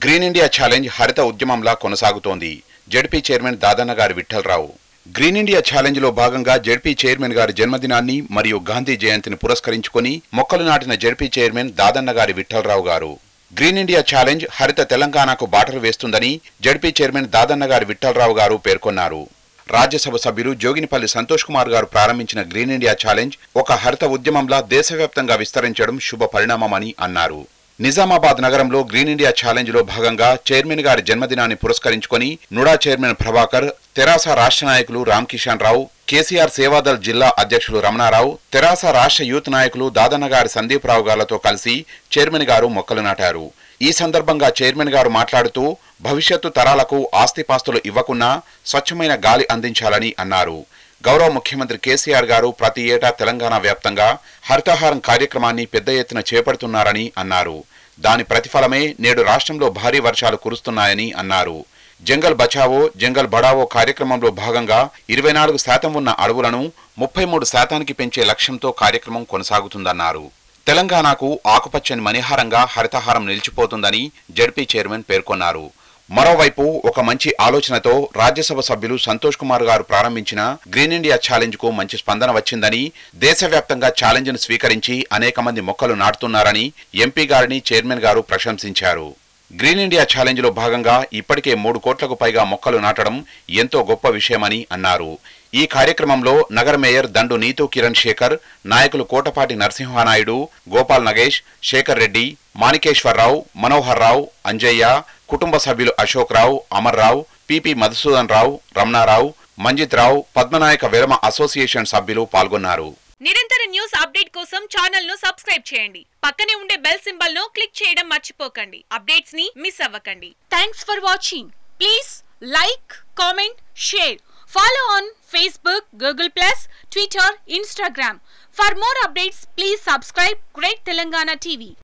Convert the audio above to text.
green India challenge హరిత ఉద్యమంలా కొనసాగుతోంది ZP chairman దాదన్న గారి విఠలరావు గ్రీన్ ఇండియా ఛాలెంజ్ లో భాగంగా జడ్పీ చైర్మన్ గారి జన్మదినాన్ని మరియు గాంధీ జయంతిని పురస్కరించుకొని మొక్కలు నాటిన జడ్పీ చైర్మన్ దాదన్న గారి విఠలరావు గారు గ్రీన్ ఇండియా ఛాలెంజ్ హరిత తెలంగాణకు బాటలు వేస్తుందని జడ్పీ చైర్మన్ దాదన్న గారి విఠలరావు గారు పేర్కొన్నారు రాజ్యసభ సభ్యులు జోగినిపల్లి సంతోష్ కుమార్ గారు ప్రారంభించిన గ్రీన్ ఇండియా ఛాలెంజ్ ఒక హరిత ఉద్యమంలా దేశవ్యాప్తంగా విస్తరించడం శుభ పరిణామమని అన్నారు నిజామాబాద్ నగరంలో గ్రీన్ ఇండియా ఛాలెంజ్ లో భాగంగా చైర్మన్ గారి జన్మదినాన్ని పురస్కరించుకొని నుడా చైర్మన్ ప్రభాకర్ తెరాస రాష్ట్ర నాయకులు రామ్ కిషన్ రావు కేసీఆర్ సేవాదల్ జిల్లా అధ్యక్షులు రమణారావు తెరాస రాష్ట్ర యూత్ నాయకులు దాదన్న గారి సందీప్ రావు గారితో కలిసి చైర్మన్ గారు మొక్కలు నాటారు ఈ సందర్భంగా చైర్మన్ గారు మాట్లాడుతూ భవిష్యత్తు తరాలకు ఆస్తిపాస్తులు ఇవ్వకున్నా స్వచ్ఛమైన గాలి అందించాలని అన్నారు గౌరవ ముఖ్యమంత్రి కేసీఆర్ గారు ప్రతి ఏటా తెలంగాణ వ్యాప్తంగా హరితహారం కార్యక్రమాన్ని పెద్ద ఎత్తున చేపడుతున్నారని అన్నారు దాని ప్రతిఫలమే నేడు రాష్ట్రంలో భారీ వర్షాలు కురుస్తున్నాయని అన్నారు జంగల్ బచావో జంగల్ బడావో కార్యక్రమంలో భాగంగా ఇరవై నాలుగు శాతం ఉన్న అడవులను ముప్పై మూడు శాతానికి పెంచే లక్ష్యంతో కార్యక్రమం కొనసాగుతుందన్నారు తెలంగాణకు ఆకుపచ్చని మణిహారంగా హరితహారం నిలిచిపోతుందని జడ్పీ చైర్మన్ పేర్కొన్నారు మరోవైపు ఒక మంచి ఆలోచనతో రాజ్యసభ సభ్యులు సంతోష్ కుమార్ గారు ప్రారంభించిన గ్రీన్ ఇండియా ఛాలెంజ్ కు మంచి స్పందన వచ్చిందని దేశవ్యాప్తంగా ఛాలెంజ్ ను స్వీకరించి అనేక మంది మొక్కలు నాటుతున్నారని ఎంపీ గారిని చైర్మన్ గారు ప్రశంసించారు గ్రీన్ ఇండియా ఛాలెంజ్ లో భాగంగా ఇప్పటికే మూడు కోట్లకు పైగా మొక్కలు నాటడం ఎంతో గొప్ప విషయమని అన్నారు ఈ కార్యక్రమంలో నగర మేయర్ దండు నీతూ కిరణ్ శేఖర్ నాయకులు కోటపాటి నరసింహానాయుడు గోపాల్ నగేష్ శేఖర్ రెడ్డి మాణికేశ్వరరావు మనోహర్ రావు అంజయ్య కుటుంబ సభ్యులు అశోక్ రావు అమర్ రావు పిపి మధుసూదన్ రావు రమణారావు మంజిత్ రావు పద్మనాయక విరమ అసోసియేషన్ సభ్యులు పాల్గొన్నారు నిరంతర న్యూస్ అప్డేట్ కోసం ఛానల్ ను సబ్స్క్రైబ్ చేయండి పక్కనే ఉండే బెల్ సింబల్ ను క్లిక్ చేయడం మర్చిపోకండి అప్డేట్స్ ని మిస్ అవ్వకండి thanks for watching please like comment share follow on Facebook Google plus Twitter Instagram for more updates please subscribe great Telangana TV